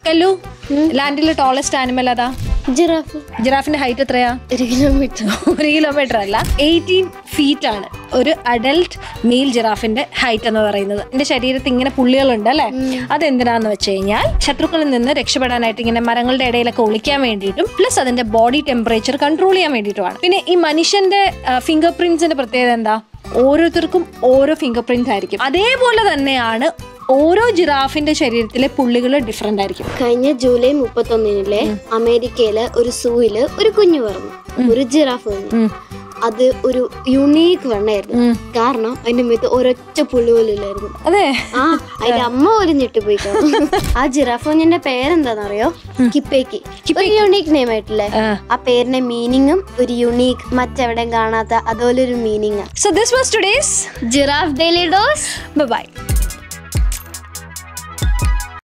കല്ലു ലാൻഡിലെ tallest animal അതാ giraffe ജിറാഫിന്റെ ഹൈറ്റ് എത്രയാ ഒരു കിലോമീറ്റർ ഒരു കിലോമീറ്റർ അല്ല എയ്റ്റീൻ ഫീറ്റ് ആണ് ഒരു അഡൽട്ട് മെയിൽ ജിറാഫിന്റെ ഹൈറ്റ് എന്ന് പറയുന്നത് എന്റെ ശരീരത്തിൽ ഇങ്ങനെ പുള്ളികളുണ്ട് അല്ലെ അതെന്തിനാന്ന് വെച്ച് കഴിഞ്ഞാൽ ശത്രുക്കളിൽ നിന്ന് രക്ഷപ്പെടാനായിട്ട് ഇങ്ങനെ മരങ്ങളുടെ ഇടയിലൊക്കെ ഒളിക്കാൻ വേണ്ടിയിട്ടും പ്ലസ് അതിന്റെ ബോഡി ടെമ്പറേച്ചർ കൺട്രോൾ ചെയ്യാൻ വേണ്ടിയിട്ടുമാണ് പിന്നെ ഈ മനുഷ്യന്റെ ഫിംഗർ പ്രിന്റ്സിന്റെ പ്രത്യേകത എന്താ ഓരോരുത്തർക്കും ഓരോ ഫിംഗർ പ്രിന്റ് ആയിരിക്കും അതേപോലെ തന്നെയാണ് ഓരോ ജിറാഫിന്റെ ശരീരത്തിലെ പുള്ളികൾ ഡിഫറെന്റ് ആയിരിക്കും കഴിഞ്ഞ ജൂലൈ മുപ്പത്തൊന്നിനിലെ അമേരിക്കയിലെ ഒരു സൂവില് ഒരു കുഞ്ഞു പറഞ്ഞു ഒരു ജിറാഫ് കുഞ്ഞു ഉം. അത് ഒരു യുണീക്ക് വണ്ണായിരുന്നു കാരണം അതിന്റെ മേത്ത് ഒരൊറ്റ പുള്ളി പോലും ഇല്ലായിരുന്നു അതെ ആ അതിന്റെ അമ്മ പോലും ഞെട്ടിപ്പോയി കാണും. ആ ജിറാഫ് കുഞ്ഞിന്റെ പേരെന്താണെന്നറിയോ കിപ്പേക്ക് ഒരു യുണീക്ക് നെയിം ആയിട്ടില്ലേ ആ. ആ പേരിന്റെ മീനിങ്ങും ഒരു യുണീക്ക് മറ്റെവിടെയും കാണാത്ത അതുപോലെ ഒരു meaning so this was today's giraffe daily dose by